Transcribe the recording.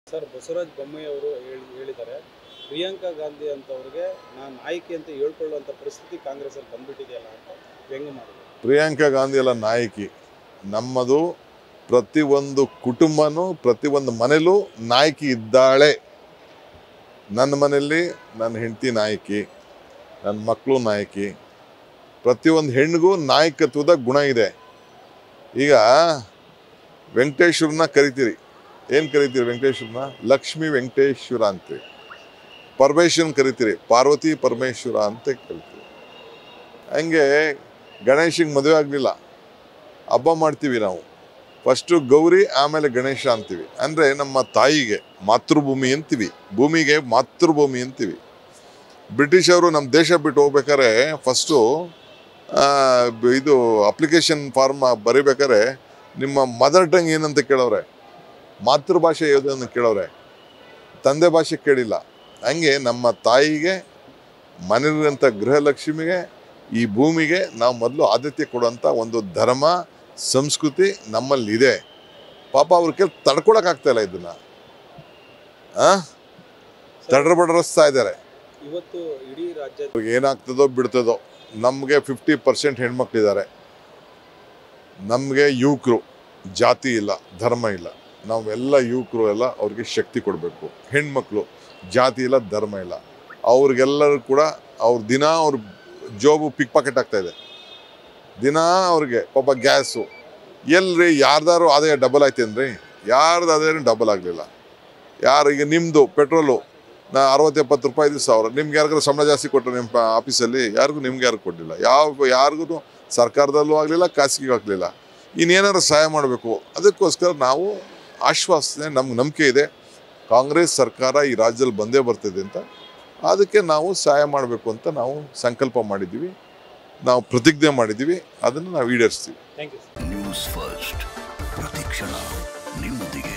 sir Basavaraj Bommai ಅವರು ಹೇಳಿ ಹೇಳಿದ್ದಾರೆ ಪ್ರಿಯಾಂಕಾ ಗಾಂಧಿ ಅಂತವ್ರಿಗೆ ನಾನು ಆಯ್ಕೆ ಅಂತ ಹೇಳ್ಕೊಳ್ಳುವಂಥ ಪರಿಸ್ಥಿತಿ ಕಾಂಗ್ರೆಸ್ಸಲ್ಲಿ ಬಂದ್ಬಿಟ್ಟಿದೆಯಲ್ಲ ಅಂತ ವ್ಯಂಗ್ಯ ಮಾಡಿದ್ರು ಪ್ರಿಯಾಂಕಾ ಗಾಂಧಿ ಎಲ್ಲ ನಾಯಕಿ ನಮ್ಮದು ಪ್ರತಿಯೊಂದು ಕುಟುಂಬನೂ ಪ್ರತಿಯೊಂದು ಮನೇಲೂ ನಾಯಕಿ ಇದ್ದಾಳೆ ನನ್ನ ಮನೆಯಲ್ಲಿ ನನ್ನ ಹೆಂಡತಿ ನಾಯಕಿ ನನ್ನ ಮಕ್ಕಳು ನಾಯಕಿ ಪ್ರತಿಯೊಂದು ಹೆಣ್ಣಿಗೂ ನಾಯಕತ್ವದ ಗುಣ ಇದೆ ಈಗ ವೆಂಕಟೇಶ್ವರನ್ನ ಕರಿತೀರಿ ಏನು ಕರಿತೀರಿ ವೆಂಕಟೇಶ್ವರನ ಲಕ್ಷ್ಮೀ ವೆಂಕಟೇಶ್ವರ ಅಂತೀವಿ ಪರಮೇಶ್ವರನ್ ಕರಿತೀರಿ ಪಾರ್ವತಿ ಪರಮೇಶ್ವರ ಅಂತ ಕರಿತೀವಿ ಹಂಗೆ ಗಣೇಶಂಗೆ ಮದುವೆ ಆಗಲಿಲ್ಲ ಹಬ್ಬ ಮಾಡ್ತೀವಿ ನಾವು ಫಸ್ಟು ಗೌರಿ ಆಮೇಲೆ ಗಣೇಶ ಅಂತೀವಿ ಅಂದರೆ ನಮ್ಮ ತಾಯಿಗೆ ಮಾತೃಭೂಮಿ ಅಂತೀವಿ ಭೂಮಿಗೆ ಮಾತೃಭೂಮಿ ಅಂತೀವಿ ಬ್ರಿಟಿಷರು ನಮ್ಮ ದೇಶ ಬಿಟ್ಟು ಹೋಗ್ಬೇಕಾದ್ರೆ ಫಸ್ಟು ಇದು ಅಪ್ಲಿಕೇಶನ್ ಫಾರ್ಮ್ ಬರಿಬೇಕಾದ್ರೆ ನಿಮ್ಮ ಮದರ್ ಟಂಗ್ ಏನಂತ ಕೇಳವ್ರೆ ಮಾತೃಭಾಷೆ ಯಾವುದನ್ನು ಕೇಳವ್ರೆ ತಂದೆ ಭಾಷೆ ಕೇಳಿಲ್ಲ ಹಂಗೆ ನಮ್ಮ ತಾಯಿಗೆ ಮನೆಯಲ್ಲಿರುವಂಥ ಗೃಹಲಕ್ಷ್ಮಿಗೆ ಈ ಭೂಮಿಗೆ ನಾವು ಮೊದಲು ಆದ್ಯತೆ ಕೊಡುವಂಥ ಒಂದು ಧರ್ಮ ಸಂಸ್ಕೃತಿ ನಮ್ಮಲ್ಲಿದೆ ಪಾಪ ಅವ್ರ ಕೇಳಿ ತಡ್ಕೊಳಕ್ಕಾಗ್ತಾ ಇಲ್ಲ ಇದನ್ನ ಆ ತಡ್ರ ಬಡ್ರಸ್ತಾ ಇದ್ದಾರೆ ಇವತ್ತು ಇಡೀ ರಾಜ್ಯ ಅವ್ರಿಗೆ ಏನಾಗ್ತದೋ ಬಿಡ್ತದೋ ನಮಗೆ ಫಿಫ್ಟಿ ಪರ್ಸೆಂಟ್ ಹೆಣ್ಮಕ್ಳಿದ್ದಾರೆ ನಮಗೆ ಯುವಕರು ಜಾತಿ ಇಲ್ಲ ಧರ್ಮ ಇಲ್ಲ ನಾವೆಲ್ಲ ಯುವಕರು ಎಲ್ಲ ಅವ್ರಿಗೆ ಶಕ್ತಿ ಕೊಡಬೇಕು ಹೆಣ್ಮಕ್ಳು ಜಾತಿ ಇಲ್ಲ ಧರ್ಮ ಇಲ್ಲ ಅವ್ರಿಗೆಲ್ಲರೂ ಕೂಡ ಅವ್ರ ದಿನ ಅವ್ರ ಜೋಬು ಪಿಕ್ ಪಾಕೆಟ್ ಆಗ್ತಾ ಇದೆ ದಿನ ಅವ್ರಿಗೆ ಪಾಪ ಗ್ಯಾಸು ಎಲ್ರಿ ಯಾರ್ದಾರು ಆದಾಯ ಡಬಲ್ ಆಯ್ತೇನ್ರಿ ಯಾರ್ದು ಆದಾಯ ಡಬಲ್ ಆಗಲಿಲ್ಲ ಯಾರು ಈಗ ನಿಮ್ಮದು ಪೆಟ್ರೋಲು ನಾ ಅರವತ್ತು ಎಪ್ಪತ್ತು ರೂಪಾಯಿ ಇದು ಸಾವಿರ ನಿಮ್ಗೆ ಯಾರಿಗಾರು ಸಂಬಳ ಜಾಸ್ತಿ ಕೊಟ್ಟರು ನಿಮ್ಮ ಪ- ಆಫೀಸಲ್ಲಿ ಯಾರಿಗೂ ನಿಮ್ಗೆ ಯಾರು ಕೊಟ್ಟಿಲ್ಲ ಯಾವ ಯಾರಿಗೂ ಸರ್ಕಾರದಲ್ಲೂ ಆಗಲಿಲ್ಲ ಖಾಸಗಿಗೂ ಆಗಲಿಲ್ಲ ಇನ್ನೇನಾದ್ರು ಸಹಾಯ ಮಾಡಬೇಕು ಅದಕ್ಕೋಸ್ಕರ ನಾವು ಆಶ್ವಾಸನೆ ನಮ್ಗೆ ನಂಬಿಕೆ ಇದೆ ಕಾಂಗ್ರೆಸ್ ಸರ್ಕಾರ ಈ ರಾಜ್ಯದಲ್ಲಿ ಬಂದೇ ಬರ್ತಿದೆ ಅಂತ ಅದಕ್ಕೆ ನಾವು ಸಹಾಯ ಮಾಡಬೇಕು ಅಂತ ನಾವು ಸಂಕಲ್ಪ ಮಾಡಿದ್ದೀವಿ ನಾವು ಪ್ರತಿಜ್ಞೆ ಮಾಡಿದ್ದೀವಿ ಅದನ್ನು ನಾವು ಈಡೇರಿಸ್ತೀವಿ ಥ್ಯಾಂಕ್ ಯು ನ್ಯೂಸ್ ಫಸ್ಟ್ ಪ್ರತಿಕ್ಷಣ ನಿಮ್ಮೊಂದಿಗೆ